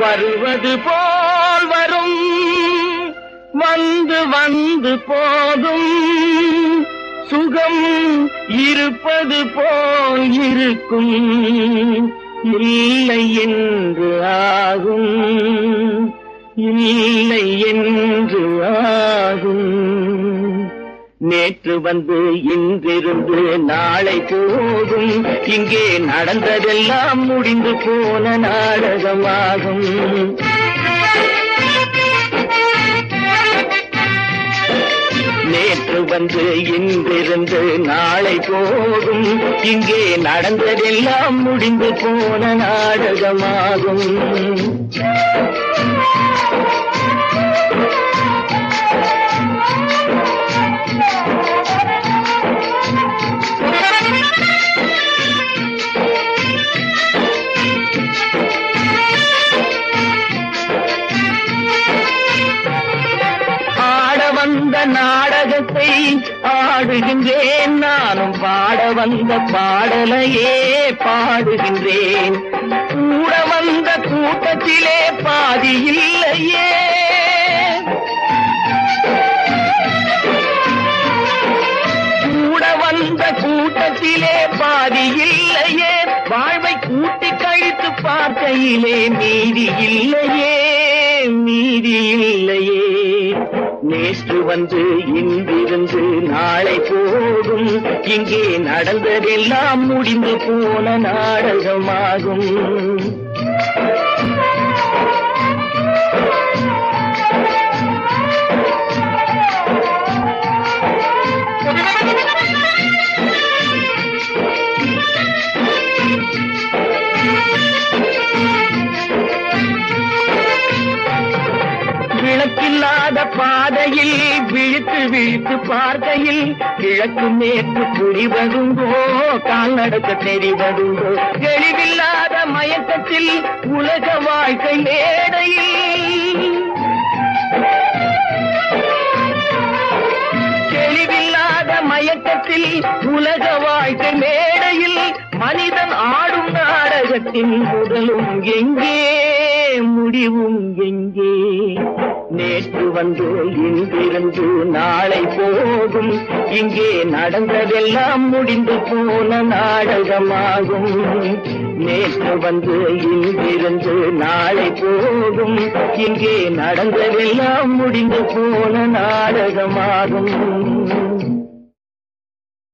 வருவது போல் வரும் வந்து வந்து போகும் சுகம் இருப்பது போல் இருக்கும் இல்லை என்று ஆகும் இல்லை என்று ஆகும் நேற்று வந்து இன்றிருந்து நாளை போகும் இங்கே நடந்ததெல்லாம் முடிந்து போன நாடகமாகும் நேற்று வந்து இன்றிருந்து நாளை போகும் இங்கே நடந்ததெல்லாம் முடிந்து போன நாடகமாகும் ஆட வந்த நாடகத்தை ஆடுகின்றேன் நானும் பாட வந்த பாடலையே பாடுகின்றேன் கூட வந்த கூட்டத்திலே பாதி இல்லையே கூட வந்த கூட்டத்திலே பாதி இல்லையே வாழ்வை கூட்டி கழித்து பார்க்கையிலே மீதி இல்லையே மீதி இல்லையே நேற்று வந்து இன்றிருந்து நாளை போகும் இங்கே நடந்ததெல்லாம் முடிந்து போன நாடகமாகும் விளக்கில்லாத பாதையில் விழித்து விழித்து பார்க்கையில் கிழக்கு மேற்கு புரிவதுண்டோ கால் நடக்க தெரிவதுண்டோ தெளிவில்லாத மயக்கத்தில் உலக வாழ்க்கை மேடையில் தெளிவில்லாத மயக்கத்தில் உலக வாழ்க்கை மேடையில் மனிதன் ஆடும் நாடகத்தின் முதலும் எங்கே முடிவும் எங்கே நேற்று வந்து இன்றிருந்து நாளை போகும் இங்கே நடந்ததெல்லாம் முடிந்து போன நாடகமாகும் நேற்று வந்து இன்றிருந்து நாளை போகும் இங்கே நடந்ததெல்லாம் முடிந்து போன நாடகமாகும்